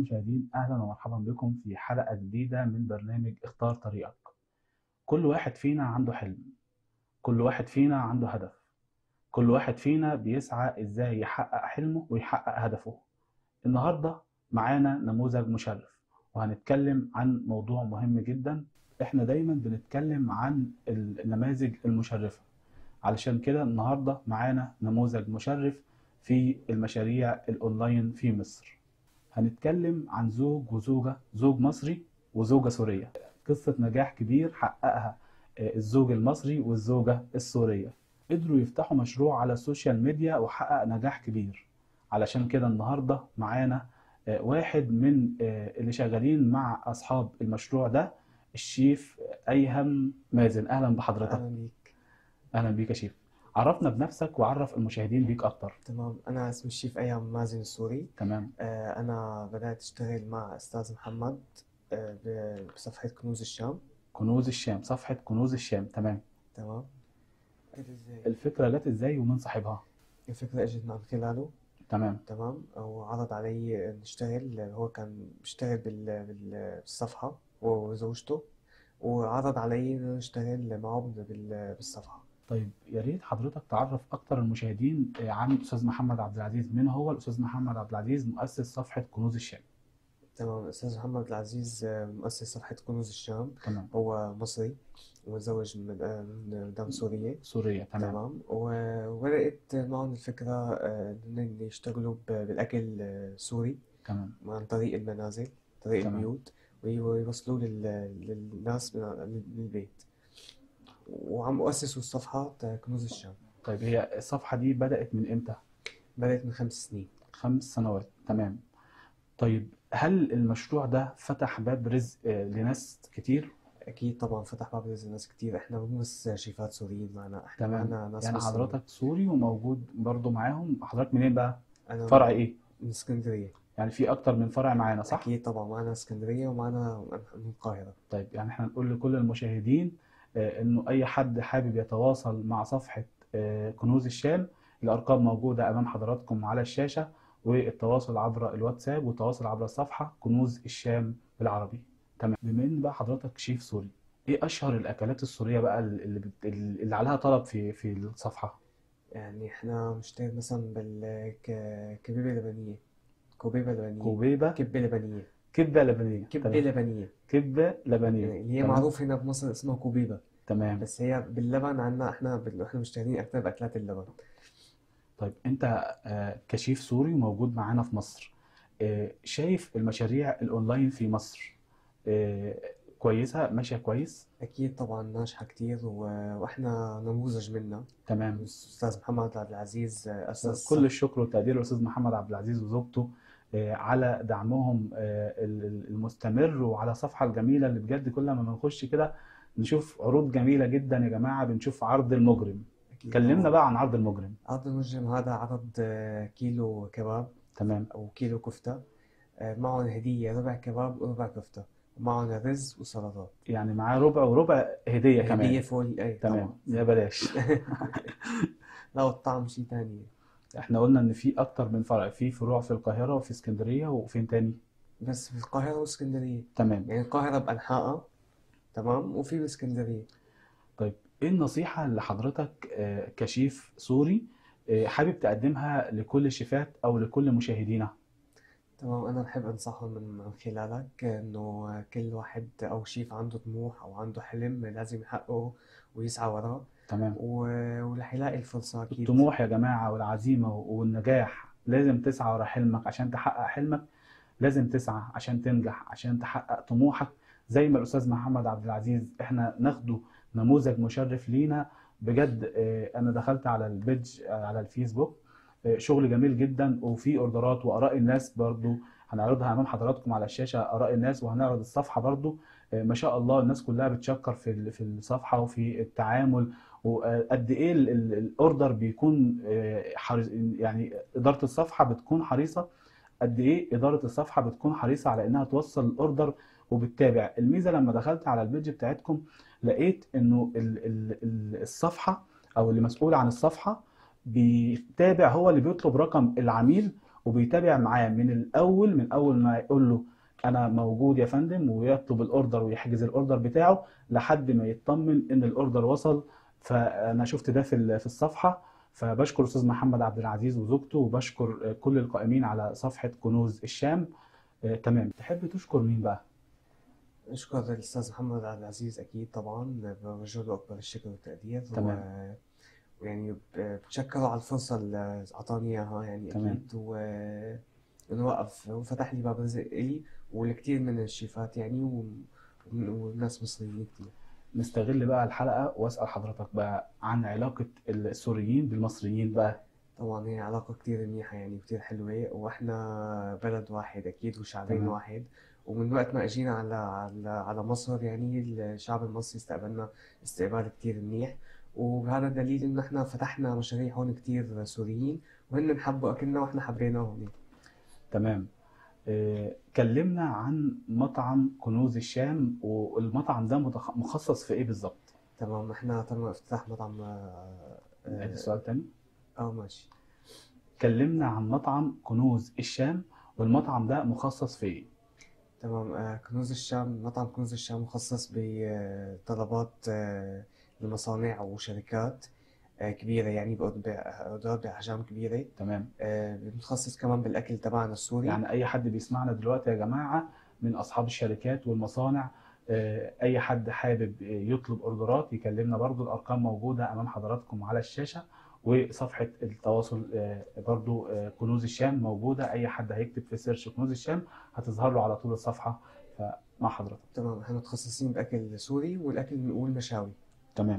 المشاهدين أهلا ومرحبا بكم في حلقة جديدة من برنامج اختار طريقك كل واحد فينا عنده حلم كل واحد فينا عنده هدف كل واحد فينا بيسعى إزاي يحقق حلمه ويحقق هدفه النهاردة معانا نموذج مشرف وهنتكلم عن موضوع مهم جدا احنا دايما بنتكلم عن النماذج المشرفة علشان كده النهاردة معانا نموذج مشرف في المشاريع الأونلاين في مصر هنتكلم عن زوج وزوجة زوج مصري وزوجة سورية قصة نجاح كبير حققها الزوج المصري والزوجة السورية قدروا يفتحوا مشروع على السوشيال ميديا وحقق نجاح كبير علشان كده النهاردة معانا واحد من اللي شغالين مع أصحاب المشروع ده الشيف أيهم مازن أهلا بحضرتك اهلا بيك أهلا بيك يا شيف عرفنا بنفسك وعرف المشاهدين بيك أكتر تمام انا اسمي الشيف ايام مازن السوري تمام آه، انا بدات اشتغل مع استاذ محمد آه، ب- بصفحه كنوز الشام كنوز الشام صفحة كنوز الشام تمام تمام قلت ازاي الفكرة جت ازاي ومن صاحبها الفكره اجت من خلاله تمام تمام وعرض علي نشتغل هو كان بيشتغل بال- بال- بالصفحه هو وزوجته وعرض علي إنه نشتغل معه بال- بالصفحه طيب يا ريت حضرتك تعرف اكتر المشاهدين آه، عن الاستاذ محمد عبد العزيز من هو الاستاذ محمد عبد العزيز مؤسس صفحة كنوز الشام تمام الاستاذ محمد العزيز آه، مؤسس صفحه كنوز الشام تمام هو مصري ومتزوج من آه، من مدام سورية سوريا تمام تمام و- وبدأت معهم الفكرة آه، إنهم يشتغلوا ب- بالأكل آه، سوري تمام عن طريق المنازل طريق تمام. البيوت ويوصلوه لل- للناس من من البيت وعم أسسوا الصفحة تاع كنوز الشام طيب هي الصفحة دي بدأت من امتى؟ بدأت من خمس سنين خمس سنوات تمام طيب هل المشروع ده فتح باب رزق آه، لناس كتير؟ أكيد طبعا فتح باب رزق ناس كتير إحنا مو بس شيفات سوريين معنا إحنا تمام معنا ناس يعني مصريين حضرتك سوري وموجود برضو معاهم حضرتك منين بقى؟ أنا فرع ايه؟ من اسكندرية يعني في اكتر من فرع معانا صح؟ أكيد طبعا معنا اسكندرية ومعنا من القاهرة طيب يعني احنا نقول لكل المشاهدين آه، انه اي حد حابب يتواصل مع صفحة آه، كنوز الشام الارقام موجودة امام حضراتكم على الشاشة والتواصل عبر الواتساب والتواصل عبر الصفحة كنوز الشام بالعربي تمام بما ان بقى حضرتك شيف سوري ايه اشهر الاكلات السورية بقى اللي بت- اللي عليها طلب في في الصفحة يعني احنا بنشتغل مثلا بالكبيبة لبنية كوبيبة لبنية كوبيبة كبة لبنية كبة لبنية كبة تمام لبنية كبة لبنية يعني اللي هي تمام معروف هنا بمصر اسمها كوبيبة تمام بس هي باللبن عنا احنا بال... احنا مشتغلين اكتر باكلات اللبن طيب انت آه، كشيف سوري وموجود معانا في مصر آه، شايف المشاريع الاونلاين في مصر آه، كويسة ماشية كويس اكيد طبعا ناجحة كتير و... واحنا نموذج منها تمام الاستاذ محمد عبد العزيز اسس كل الشكر والتقدير للاستاذ محمد عبد العزيز وزوجته آه، على دعمهم آه، ال- ال- المستمر وعلى الصفحة الجميلة اللي بجد كل ما بنخش كده نشوف عروض جميلة جدا يا جماعة بنشوف عرض المجرم اكيد كلمنا طبعا بقى عن عرض المجرم عرض المجرم هذا عرض آه، كيلو كباب تمام او كيلو كفتة آه، معهم هدية ربع كباب وربع كفتة ومعهم رز وسلطات يعني معاه ربع وربع هدية كمان هدية فول اي تمام طبعا يا بلاش لا والطعم شيء تاني احنا قلنا ان في اكتر من فرع في فروع في القاهرة وفي اسكندرية وفين تاني بس في القاهرة واسكندرية تمام يعني القاهرة بأنحائها تمام وفي باسكندرية طيب ايه النصيحة اللي حضرتك آه، كشيف سوري آه، حابب تقدمها لكل الشيفات او لكل مشاهدينا تمام أنا بحب أنصحهم من من خلالك إنه كل واحد أو شيف عنده طموح أو عنده حلم لازم يحققه ويسعى وراه تمام و- ورح يلاقي الفرصة أكيد الطموح يا جماعة والعزيمة والنجاح لازم تسعى ورا حلمك عشان تحقق حلمك لازم تسعى عشان تنجح عشان تحقق طموحك زي ما الأستاذ محمد عبد العزيز احنا ناخده نموذج مشرف لينا بجد آه، أنا دخلت على البيج آه، على الفيسبوك آه، شغل جميل جدا وفي اوردرات وآراء الناس برضو هنعرضها أمام حضراتكم على الشاشة آراء الناس وهنعرض الصفحة برضو آه، ما شاء الله الناس كلها بتشكر في ال- في الصفحة وفي التعامل وقد ايه ال- ال- الاوردر بيكون آه، حريص يعني اداره الصفحه بتكون حريصه قد ايه اداره الصفحه بتكون حريصه على انها توصل الاوردر وبتتابع الميزه لما دخلت على البيج بتاعتكم لقيت انه ال- ال- ال- الصفحه او اللي مسؤول عن الصفحه بيتابع هو اللي بيطلب رقم العميل وبيتابع معاه من الاول من اول ما يقول له انا موجود يا فندم ويطلب الاوردر ويحجز الاوردر بتاعه لحد ما يطمن ان الاوردر وصل فانا شفت ده في ال- في الصفحه فبشكر استاذ محمد عبد العزيز وزوجته وبشكر آه، كل القائمين على صفحه كنوز الشام آه، تمام تحب تشكر مين بقى أشكر الأستاذ محمد عبد العزيز أكيد طبعا بوجه له أكبر الشكر والتقدير تمام. و... ويعني ب- بتشكره على الفرصة اللي أعطاني إياها يعني تمام. أكيد و... إنه وقف وفتح لي باب رزق إلي ولكتير من الشيفات يعني و... وناس مصريين كتير نستغل بقى الحلقه واسال حضرتك بقى عن علاقه السوريين بالمصريين بقى طبعا هي علاقة كتير منيحة يعني كتير حلوة وإحنا بلد واحد أكيد وشعبين تمام. واحد ومن وقت ما أجينا على على على مصر يعني الشعب المصري استقبلنا استقبال كتير منيح وهذا دليل إنه إحنا فتحنا مشاريع هون كتير سوريين وهن حبوا أكلنا وإحنا حبيناهم يعني. تمام آه، كلمنا عن مطعم كنوز الشام والمطعم ده متخ- مخصص في ايه بالظبط تمام إحنا تم افتتاح مطعم آه نعيد آه السؤال تاني آه، ماشي كلمنا عن مطعم كنوز الشام والمطعم ده مخصص في ايه تمام آه، كنوز الشام مطعم كنوز الشام مخصص بطلبات آه، لمصانع وشركات آه، كبيرة يعني بأوردرات بأحجام كبيرة تمام آه، متخصص كمان بالأكل تبعنا السوري يعني اي حد بيسمعنا دلوقتي يا جماعة من اصحاب الشركات والمصانع آه، اي حد حابب يطلب اوردرات يكلمنا برضو الارقام موجودة امام حضراتكم على الشاشة وصفحة التواصل آه، برضو آه، كنوز الشام موجودة اي حد هيكتب في سيرش كنوز الشام هتظهر له على طول الصفحة فمع حضرتك تمام احنا متخصصين بأكل سوري والأكل والمشاوي تمام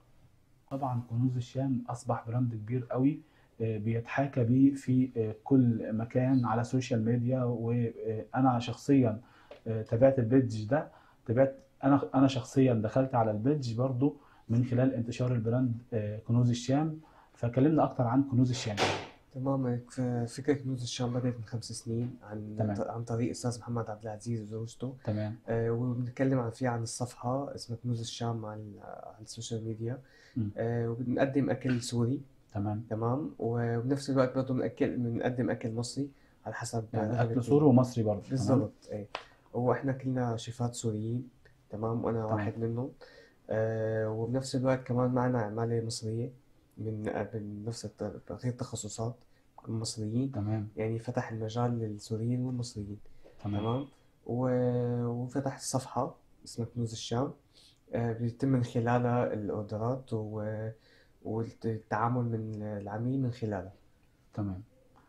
طبعا كنوز الشام اصبح براند كبير قوي آه، بيتحاكى بيه في آه، كل مكان على السوشيال ميديا وانا شخصيا آه، تابعت البيدج ده تابعت انا انا شخصيا دخلت على البيدج برضو من خلال انتشار البراند آه، كنوز الشام فكلمنا اكتر عن كنوز الشام تمام ف- فكرة كنوز الشام بدأت من خمس سنين عن تمام. عن طريق أستاذ محمد عبد العزيز وزوجته تمام آه، وبنتكلم عن فيها عن الصفحة اسمها كنوز الشام على ال- على السوشيال ميديا مم. آه، وبنقدم أكل سوري تمام تمام وبنفس الوقت برضه بنأكل بنقدم أكل مصري على حسب يعني رغبة اكل سوري ومصري برضو تمام بالضبط ايه هو احنا كلنا شيفات سوريين تمام وانا تمام. واحد منهم آه وبنفس الوقت كمان معنا عمالة مصرية من من نفس الت- غير التخصصات مصريين تمام يعني فتح المجال للسوريين والمصريين تمام تمام و- وفتح الصفحة اسمها كنوز الشام آه بيتم من خلالها الأوردرات و- والتعامل من العميل من خلالها تمام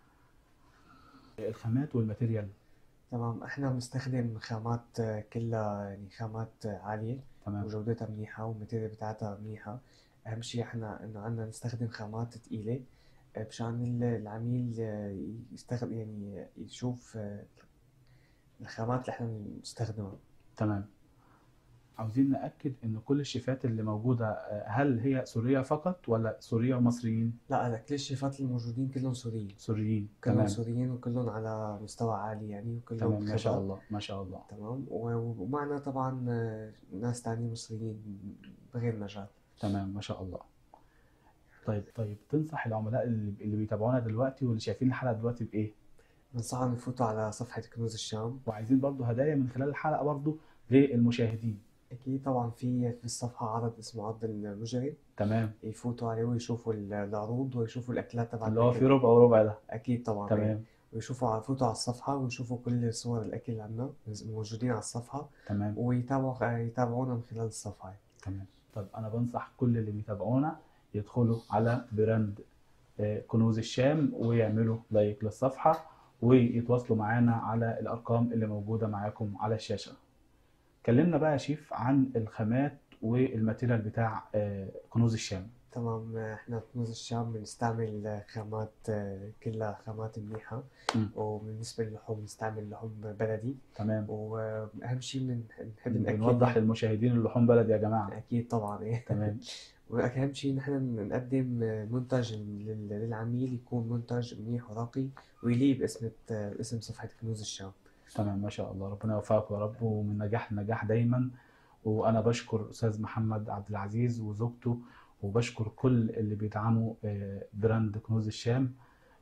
الخامات والماتيريال تمام احنا بنستخدم خامات آه، كلها يعني خامات آه، عالية تمام وجودتها منيحة والماتيريال بتاعتها منيحة أهم شيء احنا إنه عنا نستخدم خامات تقيلة آه، مشان ال- العميل آه، يستخدم يعني يشوف آه، الخامات اللي احنا بنستخدمها تمام عاوزين نأكد إن كل الشيفات اللي موجودة آه، هل هي سورية فقط ولا سورية ومصريين؟ لا لا كل الشيفات الموجودين كلهم سوريين سوريين كلهم تمام سوريين وكلهم على مستوى عالي يعني وكلهم تمام ما شاء خبرة الله ما شاء الله تمام و- ومعنا طبعا آه، ناس تانيين مصريين بغير مجال تمام ما شاء الله طيب طيب تنصح العملاء اللي, اللي بيتابعونا دلوقتي واللي شايفين الحلقة دلوقتي بإيه؟ بنصحهم يفوتوا على صفحة كنوز الشام وعايزين برضو هدايا من خلال الحلقة برضو للمشاهدين أكيد طبعا في في الصفحة عرض اسمه عرض المجرم تمام يفوتوا عليه ويشوفوا ال- العروض ويشوفوا الأكلات تبع اللي هو الأكل في ربع وربع ده أكيد طبعا إيه. تمام ويشوفوا على يفوتوا على الصفحة ويشوفوا كل صور الأكل اللي عنا موجودين على الصفحة تمام ويتابعوا يتابعونا من خلال الصفحة تمام طب انا بنصح كل اللي بيتابعونا يدخلوا على براند آه، كنوز الشام ويعملوا لايك للصفحة ويتواصلوا معانا على الارقام اللي موجودة معاكم على الشاشة كلمنا بقى يا شيف عن الخامات والماتيريال بتاع آه، كنوز الشام تمام احنا في كنوز الشام بنستعمل خامات آه، كلها خامات منيحة مم. وبالنسبة للحوم بنستعمل لحوم بلدي تمام وأهم شيء بن- بنحب نأكد بنوضح للمشاهدين اللحوم بلد يا جماعة أكيد طبعا إيه تمام وأهم شيء نحن نقدم منتج لل- للعميل يكون منتج منيح وراقي ويليق باسم اسم صفحة كنوز الشام تمام ما شاء الله ربنا يوفقك يا رب ومن نجاح لنجاح دايما وانا بشكر استاذ محمد عبد العزيز وزوجته وبشكر كل اللي بيدعموا آه، براند كنوز الشام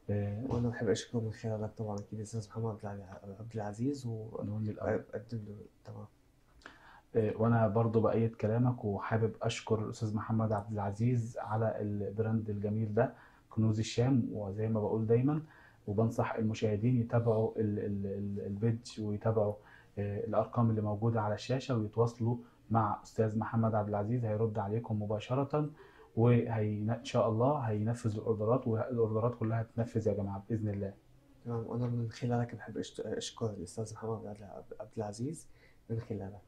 آه، وأنا بحب أشكره من خلالك طبعا أكيد الأستاذ محمد عبد الع- عبد العزيز نقول من الأول وأقدم له تمام آه، وانا برضو بأيد كلامك وحابب اشكر الاستاذ محمد عبد العزيز على البراند الجميل ده كنوز الشام وزي ما بقول دايما وبنصح المشاهدين يتابعوا ال- ال- ال- البيج ويتابعوا آه، الارقام اللي موجودة على الشاشة ويتواصلوا مع استاذ محمد عبد العزيز هيرد عليكم مباشرة وهي ان شاء الله هينفذ الاوردرات والاوردرات كلها هتتنفذ يا جماعة بإذن الله تمام وأنا من خلالك بحب أشت- أشكر الأستاذ محمد عبد الع- عبد العزيز من خلالك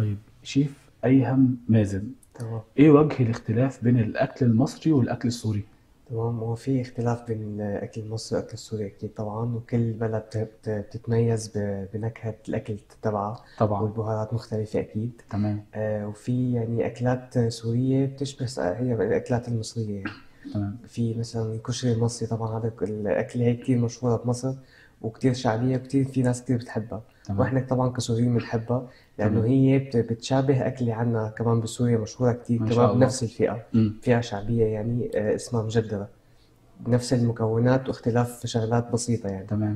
شيف ايهم مازن تمام ايه وجه الاختلاف بين الاكل المصري والاكل السوري تمام هو في اختلاف بين الأكل المصري والأكل السوري أكيد طبعا وكل بلد بت- بت- بتتميز ب- بنكهة الأكل تبعها طبعا والبهارات مختلفة أكيد تمام آه وفي يعني أكلات سورية بتشبه س- هي الأكلات المصرية يعني تمام في مثلا الكشري المصري طبعا هذا الأكلة هي كتير مشهورة بمصر وكتير شعبية وكتير في ناس كتير بتحبها تمام وإحنا طبعا كسوريين بنحبها لأنه تمام هي بت- بتشابه أكلة عنا كمان بسوريا مشهورة كتير ما كمان شاء الله بنفس الفئة امم فئة شعبية يعني آه اسمها مجدرة بنفس المكونات واختلاف شغلات بسيطة يعني تمام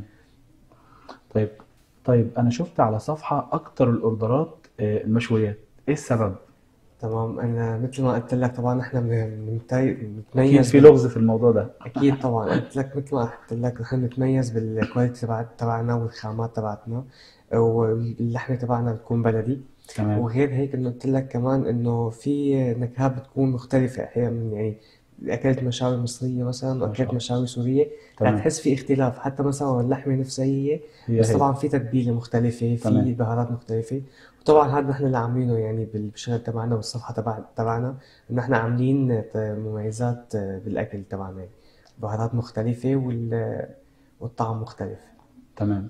طيب طيب انا شفت على صفحة اكتر الاوردرات آه، المشويات ايه السبب تمام أنا مثل ما قلت لك طبعا إحنا بن- بنمتي- اكيد بنتميز في بال لغز في الموضوع ده أكيد طبعا قلت لك مثل ما قلت لك نحن بنتميز بالكواليتي تبع تبعنا والخامات تبعتنا واللحمة تبعنا بتكون بلدي تمام وغير هيك إنه قلت لك كمان إنه في نكهات بتكون مختلفة أحيانا من يعني أكلت مشاوي مصرية مثلا ما وأكلت شاء الله مشاوي سورية رح تمام تحس في اختلاف حتى مثلا اللحمة نفسها هي هي بس هي طبعا في تتبيلة مختلفة في تمام بهارات مختلفة وطبعا هذا نحن اللي عاملينه يعني بالشغل تبعنا والصفحة تبع تبعنا إنه احنا عاملين مميزات بالأكل تبعنا يعني بهارات مختلفة وال... والطعم مختلف تمام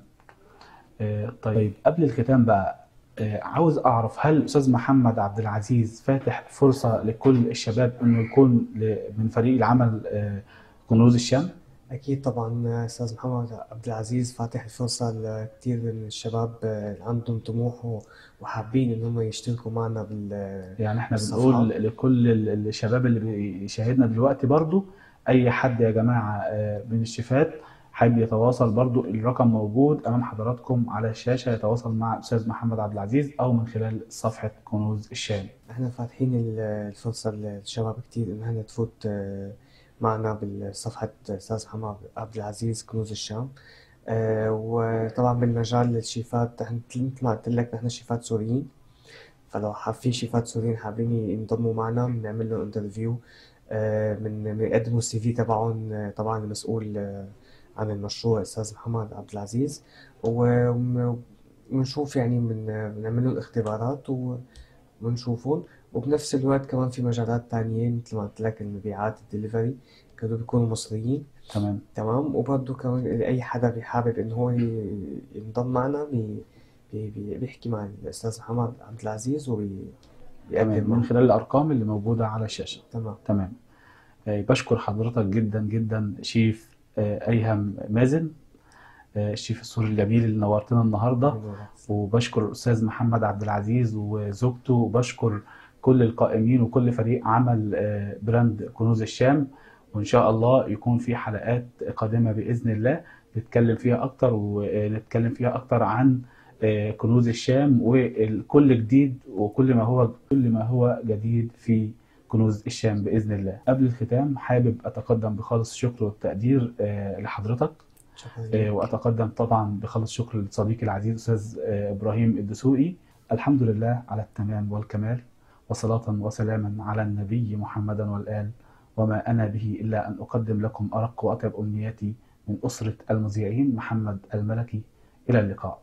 آه، طيب قبل الختام بقى آه، عاوز اعرف هل الاستاذ محمد عبد العزيز فاتح فرصة لكل الشباب انه يكون ل- من فريق العمل آه، كنوز الشام أكيد طبعا أستاذ محمد عبد العزيز فاتح الفرصة لكتير من الشباب اللي عندهم طموح و- وحابين إن هم يشتركوا معنا بال... يعني احنا بالصفحة بنقول لكل ال- الشباب اللي بيشاهدنا دلوقتي برضو اي حد يا جماعة آه، من الشيفات حابب يتواصل برضو الرقم موجود امام حضراتكم على الشاشة يتواصل مع الاستاذ محمد عبد العزيز او من خلال صفحة كنوز الشام احنا فاتحين ال- الفرصة للشباب كتير إنها تفوت آه، معنا بالصفحة أستاذ محمد عبد العزيز كنوز الشام آه، وطبعا بالمجال الشيفات احنا مثل ما قلت لك نحن شيفات سوريين فلو حاب في شيفات سوريين حابين ينضموا معنا بنعمل لهم انترفيو من بنقدموا السي في تبعهم آه، طبعا المسؤول آه، عن المشروع الأستاذ محمد عبد العزيز و- ونشوف يعني من بنعمل لهم اختبارات و- ونشوفهم وبنفس الوقت كمان في مجالات تانية مثل ما قلت لك المبيعات الدليفري كانوا بيكونوا مصريين تمام تمام وبرضه كمان أي حدا بيحابب إنه هو ي- ينضم معنا بي بي بي- بيحكي مع الأستاذ محمد عبد العزيز تمام وبيقدم من معه خلال الارقام اللي موجودة على الشاشة تمام تمام آه، بشكر حضرتك جدا جدا شيف آه، ايهم مازن آه، الشيف السوري الجميل اللي نورتنا النهارده من وراك. وبشكر الاستاذ محمد عبد العزيز وزوجته وبشكر كل القائمين وكل فريق عمل آه، براند كنوز الشام وان شاء الله يكون في حلقات قادمه باذن الله نتكلم فيها اكتر ونتكلم فيها اكتر عن آه، كنوز الشام وكل جديد وكل ما هو كل ما هو جديد في كنوز الشام باذن الله قبل الختام حابب اتقدم بخالص الشكر والتقدير آه، لحضرتك شكرا آه، لك وأتقدم طبعا بخالص شكر لصديقي العزيز أستاذ آه، إبراهيم الدسوقي الحمد لله على التمام والكمال وصلاة وسلاما على النبي محمدا والآل وما أنا به إلا أن أقدم لكم أرق وأطيب أمنياتي من أسرة المذيعين محمد الملكي إلى اللقاء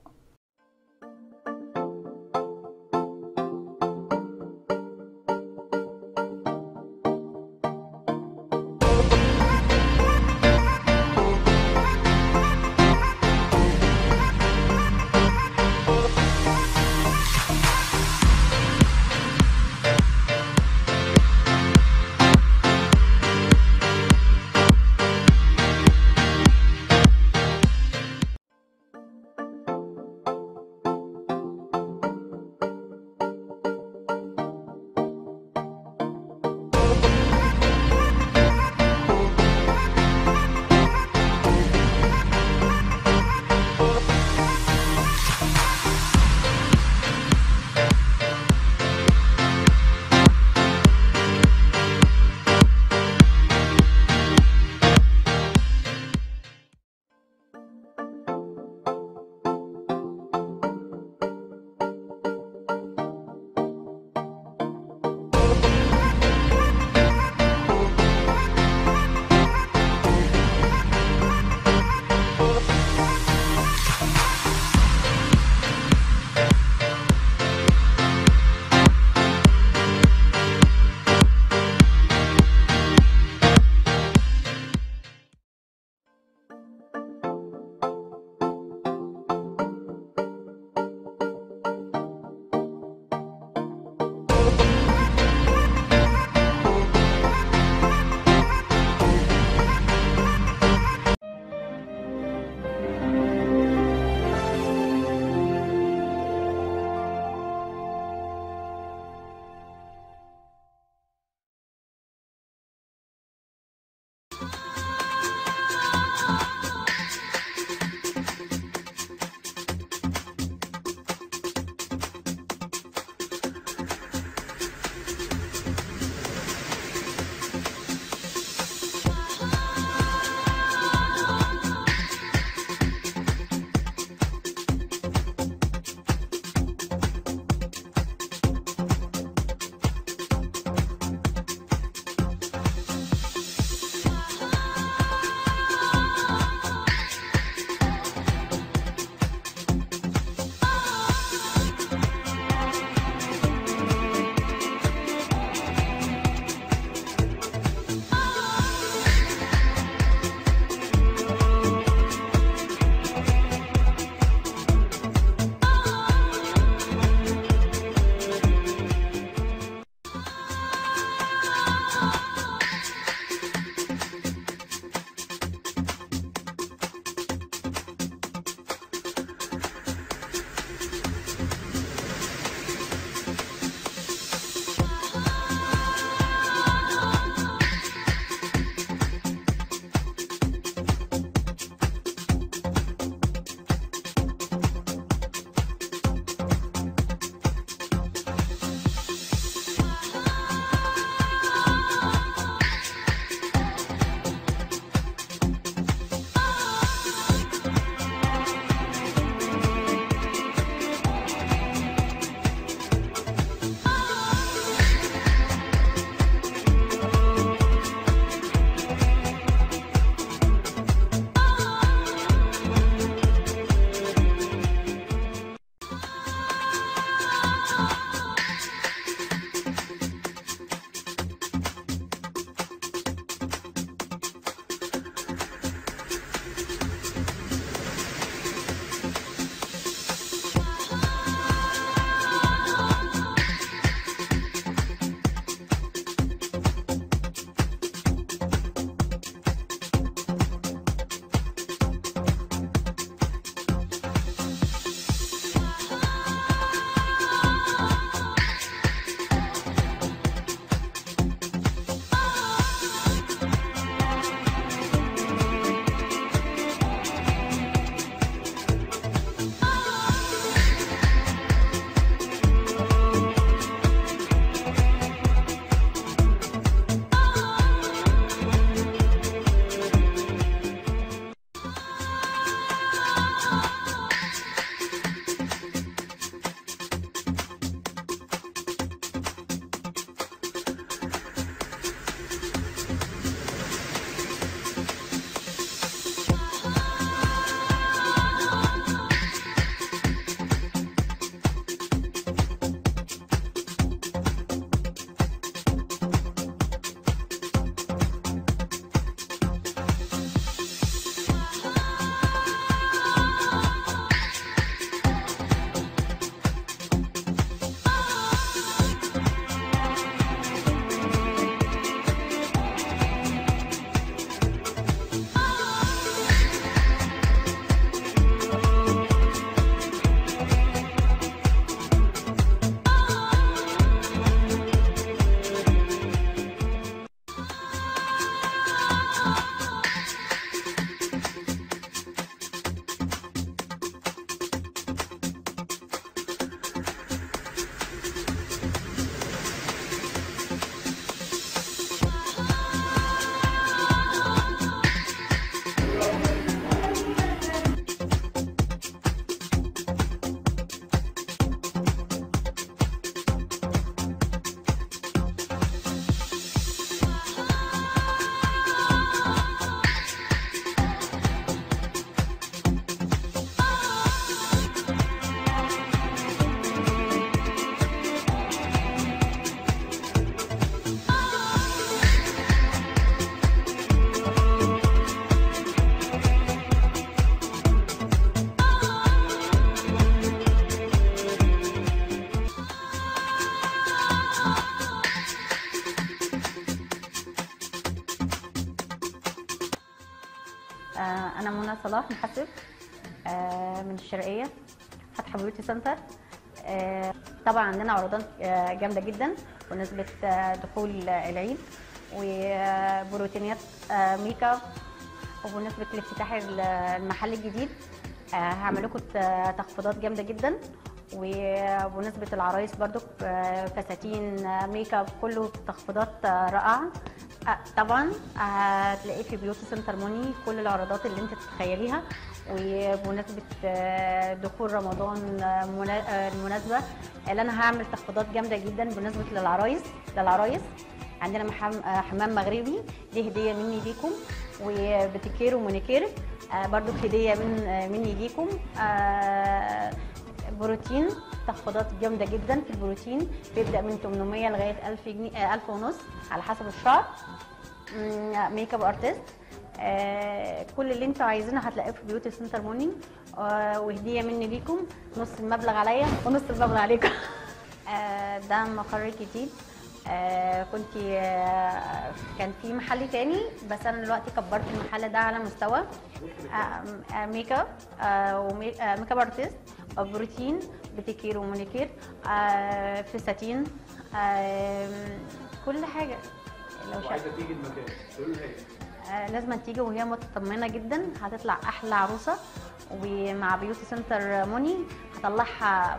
انا منى صلاح محسب آه، من الشرقيه فاتحه بيوتي سنتر آه، طبعا عندنا عروضات آه، جامده جدا بمناسبه آه، دخول العيد وبروتينات آه، ميك اب وبمناسبه الافتتاح المحل الجديد آه، هعمل لكم ت- تخفيضات جامده جدا وبمناسبه العرايس برضو آه، فساتين آه، ميك اب كله تخفيضات آه، رائعه آه، طبعا هتلاقيه في بيوتي سنتر موني كل العروضات اللي انت تتخيليها وبمناسبه آه، دخول رمضان آه، منا- آه، المناسبه اللي انا هعمل تخفيضات جامده جدا بالنسبه للعرايس للعرايس عندنا محم- آه، حمام مغربي دي هديه مني ليكم وبتكير ومونيكير آه، برضو هديه من آه، مني ليكم آه، بروتين تخفيضات جامده جدا في البروتين بيبدا من 800 لغايه 1000 جنيه آه، 1000 ونص على حسب الشعر مم، ميك اب ارتست آه، كل اللي انتوا عايزينه هتلاقوه في بيوتي سنتر موني آه، وهديه مني ليكم نص المبلغ عليا ونص المبلغ عليكم آه، ده مقر جديد آه، كنت آه، كان في محل تاني بس انا دلوقتي كبرت المحل ده على مستوى آه، آه، ميك اب آه، ومي- آه، ميك اب ارتست آه، بروتين بتكير ومونيكير آه، فساتين آه، كل حاجه لو شاء وعايزه تيجي المكان تقول لها ايه؟ آه، لازم تيجي وهي مطمنه جدا هتطلع احلى عروسه ومع بيوتي سنتر موني هطلعها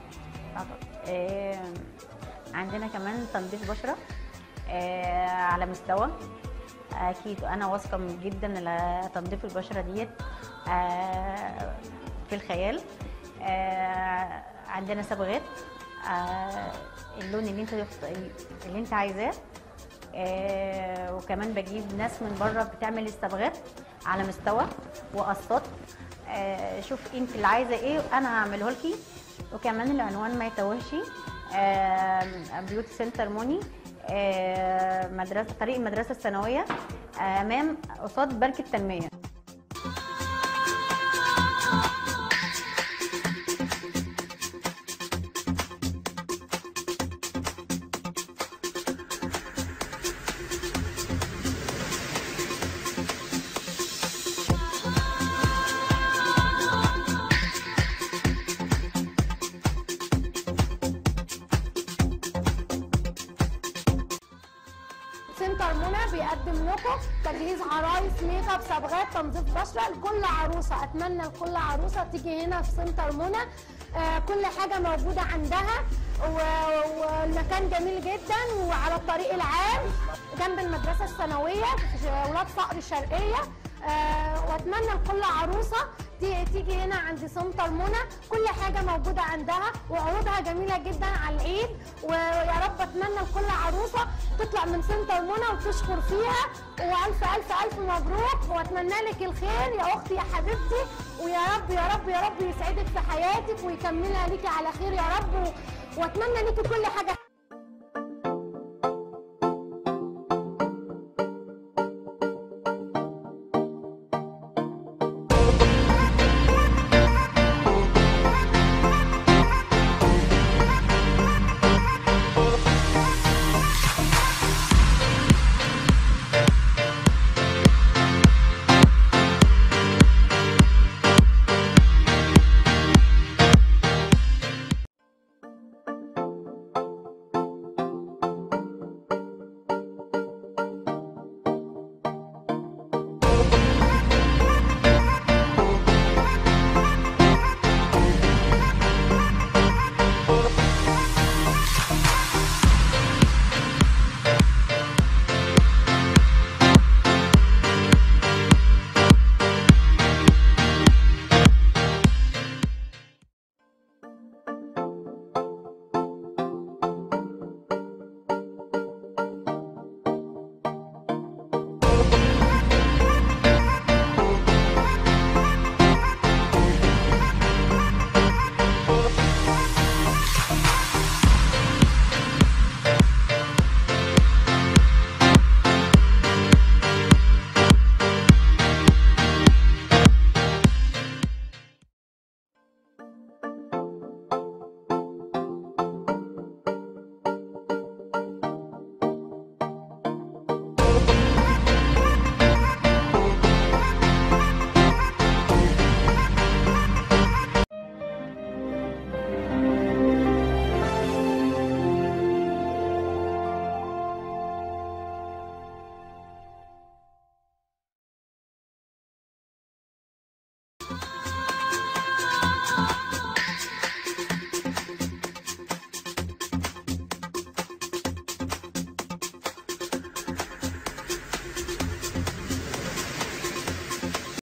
آه، عندنا كمان تنظيف بشره آه، على مستوى اكيد انا واثقه من جدا ان تنظيف البشره ديت آه، في الخيال آه، عندنا صبغات آه، اللون اللي انت اللي انت عايزاه آه، وكمان بجيب ناس من بره بتعمل الصبغات على مستوى وقصات آه، شوف انت اللي عايزه ايه انا هعمله لكي وكمان العنوان ما يتوهش آه، بيوتي سنتر موني آه، مدرسه طريق المدرسه الثانويه آه، امام قصاد بنك التنميه سنتر منى بيقدم لكم تجهيز عرايس ميك اب صبغات تنظيف بشره لكل عروسه اتمنى لكل عروسه تيجي هنا في سنتر منى آه كل حاجه موجوده عندها و- والمكان جميل جدا وعلى الطريق العام جنب المدرسه الثانويه في ولاد صقر الشرقيه آه واتمنى لكل عروسه تي- تيجي هنا عند سنتر منى كل حاجه موجوده عندها وعروضها جميله جدا على العيد ويا رب اتمنى لكل عروسه تطلع من سنتر منى وتشكر فيها والف الف الف مبروك واتمنى لك الخير يا اختي يا حبيبتي ويا رب يا رب يا رب يسعدك في حياتك ويكملها ليكي على خير يا رب و- واتمنى ليكي كل حاجه